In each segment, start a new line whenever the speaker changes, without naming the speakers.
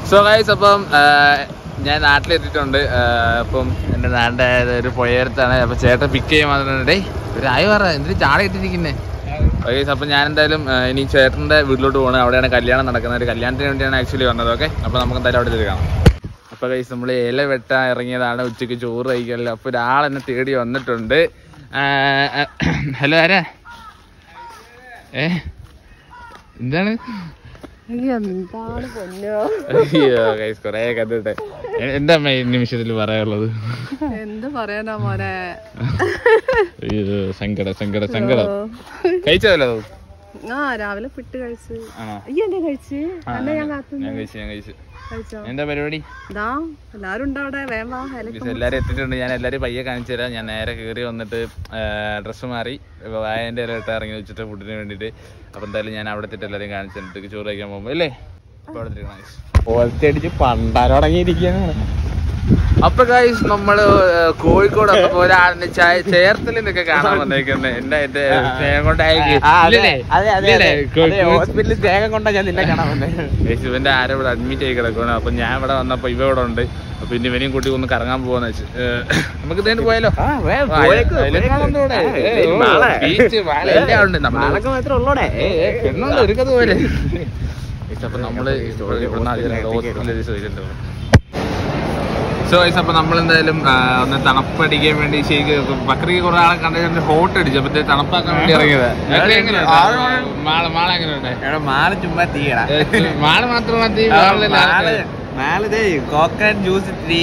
So guys അപ്പം ആ, ഞാൻ നാട്ടിലെത്തിയിട്ടുണ്ട് ആ, അപ്പം എൻ്റെ നാടിൻ്റെ ഒരു പുഴയടുത്താണ് അപ്പം ചേട്ടൻ പിക്ക് ചെയ്യാൻ വന്നിട്ടുണ്ട് ഒരു ആയി പറ എന്തിനു ചാട ഇട്ടിരിക്കുന്നേ ഗൈസ് അപ്പം ഞാൻ എന്തായാലും ആ, ഇനി ചേട്ടൻ്റെ വീട്ടിലോട്ട് പോകണം അവിടെയാണ് കല്യാണം നടക്കുന്നത് ഒരു കല്യാണത്തിന് വേണ്ടിയാണ് ആക്ച്വലി വന്നത് ഓക്കെ അപ്പം നമുക്ക് എന്തായാലും അവിടെ എടുക്കാം അപ്പോൾ ഗൈസ് നമ്മൾ ഇല വെട്ടാൻ ഇറങ്ങിയതാണ് ഉച്ചയ്ക്ക് ചോറ് കഴിക്കല് അപ്പോൾ ഒരാൾ എന്നെ തേടി വന്നിട്ടുണ്ട് ഹലോ ആരാ ഏ എന്താണ്
എന്താണ് പൊന്നോ
അയ്യോ ഗൈസ് കൊറേ കണ്ടിട്ടെ എ- എന്താ അമ്മ ഈ നിമിഷത്തിൽ പറയാനുള്ളത്
എന്ത് പറയാനാ മോനെ
അയ്യോ സങ്കട സങ്കട സങ്കടം കഴിച്ചതല്ലോ അത്?
ആ രാവിലെ പിട്ട് കഴിച്ച്
ആണോ
അയ്യോ എന്നെ കഴിച്ച്
ആ,
എന്നെ ഞാൻ കാത്തു
ഞാൻ കഴിച്ചു ഞാൻ കഴിച്ചു
കഴിച്ചോ
എന്താ പരിപാടി
ഇതാ എല്ലാരും ഉണ്ടോ അവിടെ വേം വാ ഇലക്ക്
ഗൈസ് എല്ലാവരും എത്തിയിട്ടുണ്ട് ഞാൻ എല്ലാവരും പയ്യെ കാണിച്ചു തരാം ഞാൻ നേരെ കയറി വന്നിട്ട് ഡ്രസ്സ് മാറി വായൻ്റെ ഇല ഇട്ട് ഇറങ്ങി വെച്ചിട്ട് ഫുഡിന് വേണ്ടിയിട്ട് അപ്പോൾ എന്തായാലും ഞാൻ അവിടെ എത്തിയിട്ട് എല്ലാവരും കാണിച്ചു തന്നിട്ട് ചോറ് കഴിക്കാൻ പോകുമ്പോൾ അല്ലേ അപ്പോൾ അവിടെ
ഒറ്റയടിച്ച് പണ്ടാരടങ്ങിയിരിക്കുകയാണ്
അപ്പൊ ഗൈസ് നമ്മള് ഏർ, കോഴിക്കോട് വന്നപ്പോ ഒരാളിന്റെ ചായ ചേർത്തലിൽ നിന്നൊക്കെ കാണാൻ വന്നേക്കുന്നത് എന്റെ എന്റെ സ്നേഹം കൊണ്ടായിരിക്കും ഇല്ലല്ലേ? ഇല്ലല്ലേ? കോ- കോ-
ഹോസ്പിറ്റലിൽ സ്നേഹം കൊണ്ടാ ഞാൻ നിന്നെ കാണാൻ വന്നേ
ഗൈസ്, ഇവന്റെ ആരോ ഇവിടെ അഡ്മിറ്റ് ആയി കിടക്കണം അപ്പൊ ഞാൻ ഇവിടെ വന്നപ്പോ ഇവ ഇവിടെ ഉണ്ട് അപ്പൊ ഇനി ഇവനെയും കൂട്ടി ഒന്ന് കറങ്ങാൻ പോവാന്ന് വെച്ച് ഏർ, നമുക്ക് ഇതേന് പോയാലോ
ആ, വേ,
ആ,
പോയേക്ക്,
അയലക്കാരുണ്ട് ഇവിടെ.
ആ,
ഏ, ഓ,
നാളെ.
ബീച്ച്, വാല എല്ലാം ഉണ്ട് നമ്മള്
നാളൊക്കെ മാത്രമേ ഉള്ളൂടെ
പെണ്ണുള്ള ഒരുക്കത് പോലെ ഗൈസ്, അപ്പൊ നമ്മള് ഇവിടുന്ന് ആദ്യം ഹോസ്പിറ്റലിൽ ചോദിച്ചിട്ടുണ്ട് സോ ഗൈസ് അപ്പൊ നമ്മൾ എന്തായാലും ഒന്ന് തണുപ്പടിക്കാൻ വേണ്ടി ശരിക്കും ബക്രിക്ക് കുറെ ആളെ കണ്ടിട്ട് ഹോട്ട് അടിച്ചു അപ്പൊ തണുപ്പാക്കാൻ വേണ്ടി ഇറങ്ങിയത് ബക്രി എങ്ങനെയുണ്ട്? മാള മാള എങ്ങനെയുണ്ട്
എടാ മാല ചുമ്മാ തീയടാ
ഏ, മാള മാത്രം മതി
മാല മാലതേ കോക്കനട്ട് ജ്യൂസ് ടീ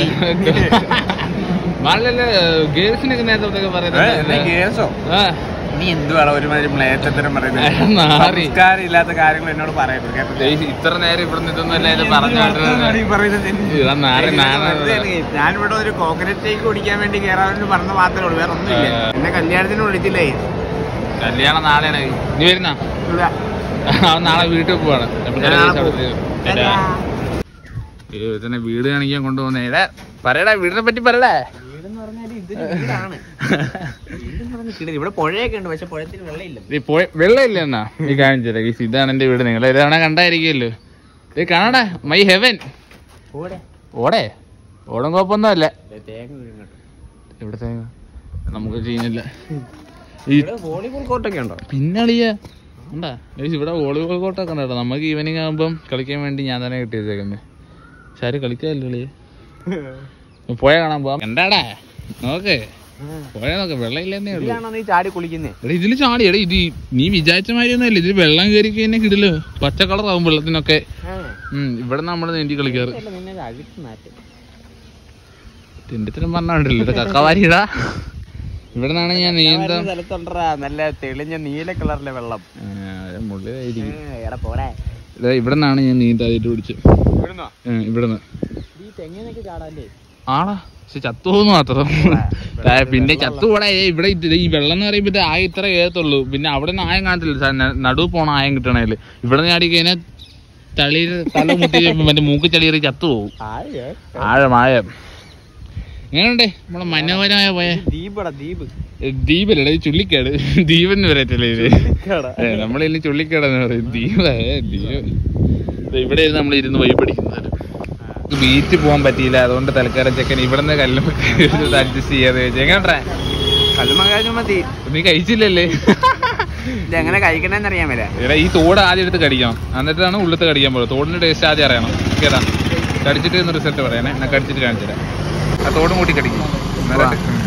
മാളിലല്ലേ ഗേൾസിനൊക്കെ നേരത്തെ ഇതൊക്കെ പറയുന്നത്
കേസോ
ആ,
നീ എന്തുവാണ് ഒരുമാതിരി മ്ലേറ്റത്തരം പറയുന്നത്
നാറി.
സംസ്കാരം ഇല്ലാത്ത കാര്യങ്ങൾ എന്നോട് പറയുന്നു കേട്ടോ
ഗയ്സ്, ഇത്ര നേരം ഇവിടെ നിന്നൊന്നും അല്ല ഇത് പറഞ്ഞു
എന്താണ് ഈ പറയുന്നത്?
ഇതാ നാറി നാറി
ഞാൻ ഇവിടെ ഒരു കോക്കനറ്റ് ടേക്ക് കുടിക്കാൻ വേണ്ടി കയറാൻ പറഞ്ഞ മാത്രമേ ഉള്ളൂ വേറെ ഒന്നുമില്ല
ആ.
എന്നെ കല്യാണത്തിന് വിളിച്ചില്ലേ
കല്യാണം നാളെയാണ് നീ വരുന്ന
ഇവിടെ.
അവൻ നാളെ വീട്ടിൽ പോവാണ് അപ്പൊ
ഞാൻ നാളെ
അവിടെ
പോകും.
എടാ. അയ്യോ, ഇതിനെ വീട് കാണിക്കാൻ കൊണ്ടുപോകുന്നേ എടാ പറയടാ വീടിനെ പറ്റി പറയടാ
വീടെന്ന് പറഞ്ഞാല് ഇതൊരു വീടാണ് വീടെന്ന് പറഞ്ഞ കിട- ഇവിടെ പുഴയൊക്കെ ഉണ്ട് പക്ഷെ പുഴത്തിൽ വെള്ളമില്ല
നീ പോയി വെള്ളമില്ല എന്നാ നീ കാണിച്ചു തരാം ഗയ്സ്, ഇതാണ് എന്റെ വീട് നിങ്ങൾ ഇതവണ കണ്ടായിരിക്കുമല്ലോ ഇത് കാണാടാ മൈ ഹെവൻ
ഓടെ
ഓടെ ഓടം കുഴപ്പമൊന്നുമല്ല
തേങ്ങ വീഴുന്നുണ്ട്
ഇവിടെ തേങ്ങ നമുക്ക് ചെയ്യുന്നില്ല ഈ
ഇവിടെ വോളിബോൾ കോർട്ടൊക്കെ ഉണ്ടോ
പിന്നളിയ ഉണ്ടാ ഗയ്സ്, ഇവിടെ വോളിബോൾ കോട്ടൊക്കെ ഉണ്ട് കേട്ടോ നമുക്ക് ഈവനിങ് ആകുമ്പം കളിക്കാൻ വേണ്ടി ഞാൻ തന്നെ കിട്ടിയതേക്കുന്നത് പക്ഷെ ആരും കളിക്കാമല്ലോ കളിയെ പോയ കാണാൻ പോവാം എന്താടാ നോക്ക് പോയ നോക്ക് വെള്ളമില്ലെന്നേ ഉള്ളൂ
ഇതിലാണോ നീ ചാടി കുളിക്കുന്നേ
എടാ ഇതില് ചാടി എടാ ഇത് ഈ- നീ വിചാരിച്ച മാതിരി ഒന്നും അല്ല ഇതിൽ വെള്ളം കയറി കഴിഞ്ഞാൽ കിടിലോ പച്ച കളറാവും വെള്ളത്തിനൊക്കെ ഉം ഇവിടെ നമ്മൾ നീന്തി കളിക്കാറ്
നിന്നെ അഴുക്ക് മാറ്റും
തിണ്ടിത്തരം പറഞ്ഞില്ല ഇത് കക്കവാരിടാ ഇവിടെ നിന്നാണ് ഞാൻ നീന്താൻ
സ്ഥലത്തുണ്ടാ നല്ല തെളിഞ്ഞ നീല കളറിലെ വെള്ളം
ആ, അത് മുള്ളിലായിരിക്കും
എടാ പോടെ
ഇതാ ഇവിടെ നിന്നാണ് ഞാൻ നീന്തായിട്ട് പിടിച്ചത്
ഇവിടുന്നോ
ഇവിടെ നിന്ന്
ഈ തെങ്ങിനൊക്കെ ചാടാല്ലേ
ആടാ പക്ഷെ ചത്തുപോന്ന് മാത്രം ആ, പിന്നെ ചത്തുപോടാ ഏ ഇവിടെ ഇത് ഈ വെള്ളം എന്ന് പറയുമ്പോ ഇത് ആയ ഇത്ര ഏത്തുള്ളൂ പിന്നെ അവിടെ നിന്ന് ആയം കാണത്തില്ല സാ- ന- നടുവ് പോണ ആയം കിട്ടണേല് ഇവിടെ നിന്ന് ചാടി കഴിഞ്ഞാൽ തളിയിൽ തല മുട്ടി മറ്റേ മൂക്ക് ചളിയേറി ചത്തുപോകും ആഴം ആഴം എങ്ങനെയുണ്ട് നമ്മളെ മനോഹരമായ പോയ
ദീപടാ ദീപ്
ദ്വീപല്ലേ ഇത് ചുള്ളിക്കാട് ദ്വീപെന്ന് പറയത്തില്ലേ ഇത് ഏ, നമ്മളിന്ന് ചുള്ളിക്കാടെന്ന് പറയും ദ്വീപ് ഏ, ദ്വീപ് ദേ ഇവിടെ ഇരുന്ന് നമ്മൾ ഇരുന്ന് വഴി പഠിക്കുന്നത് ബീച്ച് പോകാൻ പറ്റിയില്ല അതുകൊണ്ട് തൽക്കാലം ചെക്കൻ ഇവിടുന്ന് കല്ലും അഡ്ജസ്റ്റ് ചെയ്യാതെ വെച്ചു എങ്ങനെയാ
കല്ലുമകാശം മതി
നീ കഴിച്ചില്ലല്ലേ
ഇത് എങ്ങനെ കഴിക്കണമെന്ന് അറിയാൻ മേല
എടാ ഈ തോട് ആദ്യം എടുത്ത് കടിക്കണം എന്നിട്ടാണ് ഉള്ളത്ത് കടിക്കാൻ പോകുന്നത് തോടിന്റെ ടേസ്റ്റ് ആദ്യം അറിയണം കേട്ടാ കടിച്ചിട്ട് ഒന്ന് റിസൾട്ട് പറയാനേ ഞാൻ കടിച്ചിട്ട് കാണിച്ചു തരാം ആ തോടും കൂട്ടി കടിക്കും എന്നാലേ
വാ.
ഉം.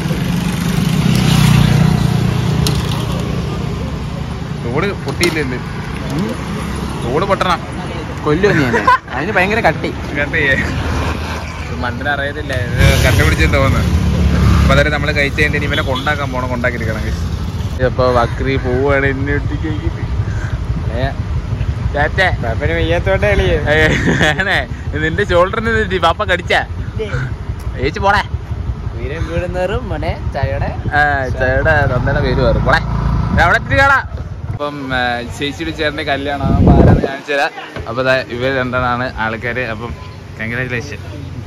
തോട് പൊട്ടിയില്ലല്ലേ തോട് പൊട്ടണം
കൊല്ലു ഞാൻ അതിന് ഭയങ്കര കട്ടി
കേട്ടേ മണ്ണിന് അറിയത്തില്ല ഇത് കണ്ടുപിടിച്ചെന്ന് തോന്നുന്നു അപ്പൊ അതായത് നമ്മള് കഴിച്ചു കഴിഞ്ഞിട്ട് ഇനി ഇവനെ കൊണ്ടാക്കാൻ പോണം കൊണ്ടാക്കിയിരിക്കണം ഇപ്പൊ വക്രി പോവാണ് എന്നെ ഒട്ടിക്ക് വെച്ചിട്ട്. ഏ, ചാച്ചാ.
പാപ്പന് വയ്യാത്തോട്ടെ എളിയേ
ഏ, ആണേ. ഇത് നിന്റെ ഷോൾഡറിന് നിന്നിട്ട് പാപ്പ കടിച്ചാ ഏച്ചി പോളെ
വീരൻ വീടുന്നേറും മനെ ചായയുടെ
ആ, ചേട്ടാ തന്നയുടെ പേര് പറയും പോളെ ദേ അവിടെ എത്തിയിട്ട് കാണാം അപ്പം ആ, ചേച്ചിയുടെ ചേട്ടൻ്റെ കല്യാണം അപ്പൊ ആരാന്ന് കാണിച്ചു തരാം അപ്പൊ ദാ ഇവർ രണ്ടെണ്ണാണ് ആൾക്കാര് അപ്പം കൺഗ്രാറ്റുലേഷൻ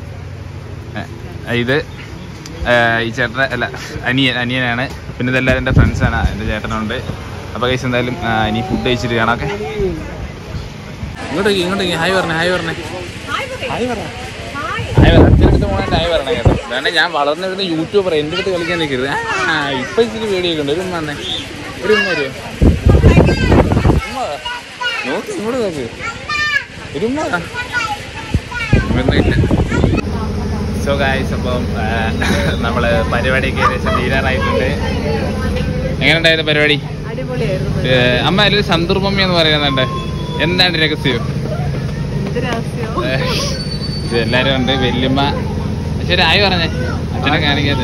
ഇത് ആ, ഈ ചേട്ടൻ അല്ല അനിയൻ അനിയനാണ് പിന്നെ ഇതെല്ലാവരും എൻ്റെ ഫ്രണ്ട്സാണ് എൻ്റെ ചേട്ടനുണ്ട് അപ്പോൾ കൈസ് എന്തായാലും ആ, ഇനി ഫുഡ് കഴിച്ചിട്ട് കാണാം ഓക്കെ ഇങ്ങോട്ടേക്ക് ഇങ്ങോട്ടേക്ക് ഹായ് പറഞ്ഞേ ഹായ് പറഞ്ഞേ ഹായ് പറ ഹായ് പറ അച്ഛനടുത്ത് പോകണേ ഹായ് പറയണേ കേട്ടോ വേണ്ട ഞാൻ വളർന്നു വരുന്ന യൂട്യൂബർ എൻ്റെ അടുത്ത് കളിക്കാൻ നിൽക്കരുത് ആ ഇപ്പൊ ഇച്ചിരി പേടിയൊക്കെ ഉണ്ട് ഒരു ഉമ്മ വന്നേ ഒരു ഉമ്മ വരുമോ ഉമ്മ വാ. നോക്ക് ഇങ്ങോട്ട് നോക്ക് ഒരു ഉമ്മ വാ. ഉമ്മയൊന്നുമില്ല സോ ഗായ്സ് അപ്പം നമ്മൾ പരിപാടിയൊക്കെ ഏകദേശം തീരാറായിട്ടുണ്ട് എങ്ങനെ ഉണ്ടായിരുന്നു പരിപാടി
അടിപൊളിയായിരുന്നു
ഏ, അമ്മ അതിലൊരു സന്ദർഭമ്മ എന്ന് പറയുന്നുണ്ട് എന്താണ് രഹസ്യം
എന്ത് രഹസ്യോ
ഏ, ഇത് എല്ലാരും ഉണ്ട് വല്യമ്മ പക്ഷെ ഒരു ആയി പറഞ്ഞേ അച്ഛനെ കാണിക്കാതെ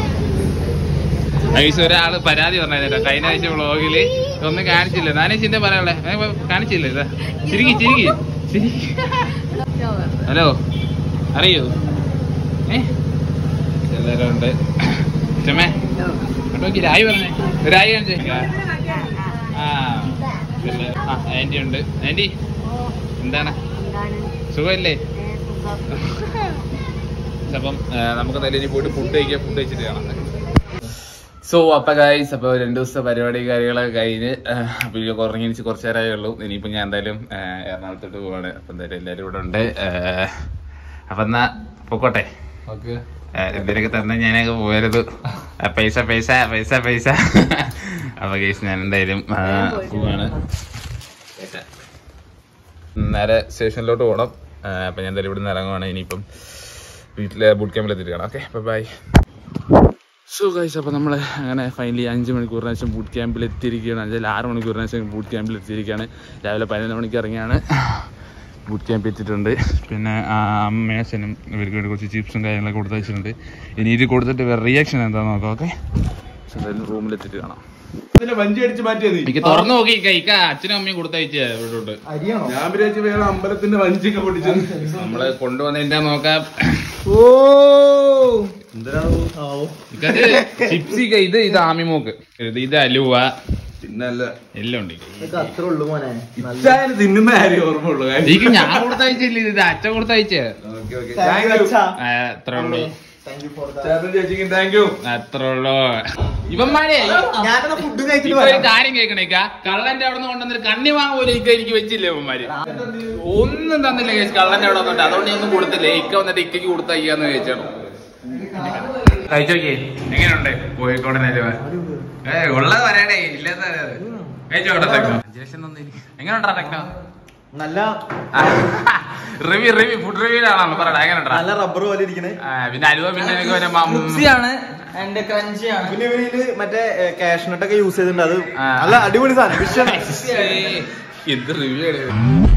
ഐസ് ഒരാള് പരാതി പറഞ്ഞായിരുന്നു കഴിഞ്ഞ ആഴ്ച വ്ളോഗില് ഒന്നും കാണിച്ചില്ല നാനേച്ചിന്റെ പറയാനുള്ളേ ഏ, കാണിച്ചില്ല ഇതാ ചിരിക്കി ചിരിക്കി ചിരിക്കി ഹലോ അറിയോ ഏ എല്ലാരും ഉണ്ട് ചമ്മേ നോക്കി രായി പറഞ്ഞേ രായി കാണിച്ചേ ആ ഇതല്ലേ. ആ ആന്റി ഉണ്ട് ആന്റി എന്താണ് സുഖമല്ലേ അപ്പം ആ, നമുക്ക് നല്ല ഇനി പോയിട്ട് ഫുഡ് കഴിക്കാം ഫുഡ് കഴിച്ചിട്ട് കാണാം സോ അപ്പൊ ഗൈസ് അപ്പൊ രണ്ടു ദിവസത്തെ പരിപാടി കാര്യങ്ങളൊക്കെ കഴിഞ്ഞ് ആ, അപ്പൊ എനിക്ക് ഉറങ്ങി എനിക്ക് കുറച്ച് നേരമേ ഉള്ളൂ ഇനിയിപ്പോ ഞാൻ എന്തായാലും ആ, എറണാകുളത്തോട്ട് പോവാണ് അപ്പൊ എന്തായാലും എല്ലാരും ഇവിടെ ഉണ്ട് ആ, അപ്പൊ എന്നാ പൊക്കോട്ടെ ആ, എന്തിനൊക്കെ തന്നെ ഞാനൊക്കെ പോകരുത് ആ, പൈസ പൈസ പൈസ പൈസ അപ്പൊ ഗൈസ് ഞാൻ എന്തായാലും ആ, പോവാണ് നേരെ സ്റ്റേഷനിലോട്ട് പോകണം ആ, അപ്പൊ ഞാൻ എന്തായാലും ഇവിടെ നിന്ന് ഇറങ്ങുവാണ് ഇനിയിപ്പം വീട്ടിലെ ബൂട്ട് ക്യാമ്പിൽ എത്തിയിട്ട് കാണാം ഓക്കെ ബൈ സോ ഗൈസ് അപ്പോൾ നമ്മൾ അങ്ങനെ ഫൈനലി അഞ്ച് മണിക്കൂറിന് ശേഷം ബൂട്ട് ക്യാമ്പിൽ എത്തിയിരിക്കുകയാണ് അല്ലെങ്കിൽ ആറ് മണിക്കൂറിന് ശേഷം ബൂട്ട് ക്യാമ്പിൽ എത്തിയിരിക്കുകയാണ് രാവിലെ പതിനൊന്ന് മണിക്ക് ഇറങ്ങിയാണ് ബൂട്ട് ക്യാമ്പിൽ എത്തിയിട്ടുണ്ട് പിന്നെ ആ അമ്മയും അച്ഛനും ഇവർക്ക് വേണ്ടി കുറച്ച് ചിപ്സും കാര്യങ്ങളൊക്കെ കൊടുത്ത് വെച്ചിട്ടുണ്ട് ഇനി ഇത് കൊടുത്തിട്ട് വേറെ റിയാക്ഷൻ എന്താണെന്ന് നോക്കാം ഓക്കെ എന്തായാലും റൂമിൽ എത്തിയിട്ട് കാണാം
വഞ്ചി അടിച്ച് മാറ്റിയത്
എനിക്ക് തുറന്നു നോക്കി കൈക്ക അച്ഛനും അമ്മയും കൊടുത്തയച്ചേ ഇവിടോട്ട്
ഞാൻ വിചാരിച്ചു വേറെ അമ്പലത്തിന്റെ വഞ്ചിയൊക്കെ പൊട്ടിച്ചത്
നമ്മള് കൊണ്ടുവന്നതിന്റെ നോക്കാം
ഓ എന്തിനാണോ
ഇത് ചിപ്സി ഇത് ഇത് ആമിമോക്ക് ഇത് ഇത് അലുവ
പിന്നല്ല
എല്ലാം ഉണ്ട്
അത്ര ഉള്ളു മോനെ
ഇച്ചായന് തിന്നുന്ന കാര്യം ഓർമ്മയുള്ളൂ
എനിക്ക് ഞാൻ കൊടുത്തയച്ചില്ല ഇത് അച്ഛൻ കൊടുത്തയച്ചേ
ഓക്കെ ഓക്കെ താങ്ക് യു
ആ, അത്ര ഉള്ളൂ
ചേട്ടൻ ചേച്ചിക്ക് താങ്ക് യു
അത്ര ഉള്ളൂ ഇവന്മാരെ
ഞാനെന്നാ ഫുഡ്
ഇപ്പൊ
കഴിച്ചിട്ട്
ഒരു
വരാം
കാര്യം കേൾക്കണേക്ക കള്ളന്റെ അവിടെ നിന്ന് കൊണ്ടുവന്നൊരു കണ്ണി വാങ്ങ പോലും ഇക്ക എനിക്ക് വെച്ചില്ല ഇവന്മാര് ഒന്നും തന്നില്ല കേസ് കള്ളന്റെ അവിടെ വന്നിട്ട് അതുകൊണ്ട് ഞാൻ ഒന്നും കൊടുത്തില്ല ഇക്ക വന്നിട്ട് ഇക്കയ്ക്ക് കൊടുത്തയ്യാന്ന് ചോദിച്ചാണ് കഴിച്ചോക്കേ എങ്ങനെയുണ്ട് കോഴിക്കോടൻ അലുവ ഏ ഉള്ളത് പറയണേ ഇല്ലാത്ത കഴിച്ചോട്ടെ ടെക്നോ അഞ്ചു ലക്ഷം തന്നില്ല എങ്ങനെയുണ്ടാ ടെക്നോ
നല്ല
റിവ്യൂ റിവ്യൂ ഫുഡ് റിവ്യൂലാണോ പറയടാ എങ്ങനെയുണ്ടാ
നല്ല റബ്ബർ പോലെ ഇരിക്കണേ
ആ, പിന്നെ അലുവ പിന്നെ എനിക്ക് ഒരു മ-
മിക്സിയാണ് ആൻഡ് ക്രഞ്ചിയാണ് പിന്നെ ഇവരില് മറ്റേ കാഷ്നട്ട് ഒക്കെ യൂസ് ചെയ്തിട്ടുണ്ട് അത്
ആ.
നല്ല അടിപൊളി സാധനം വിഷയം
എന്ത് റിവ്യൂ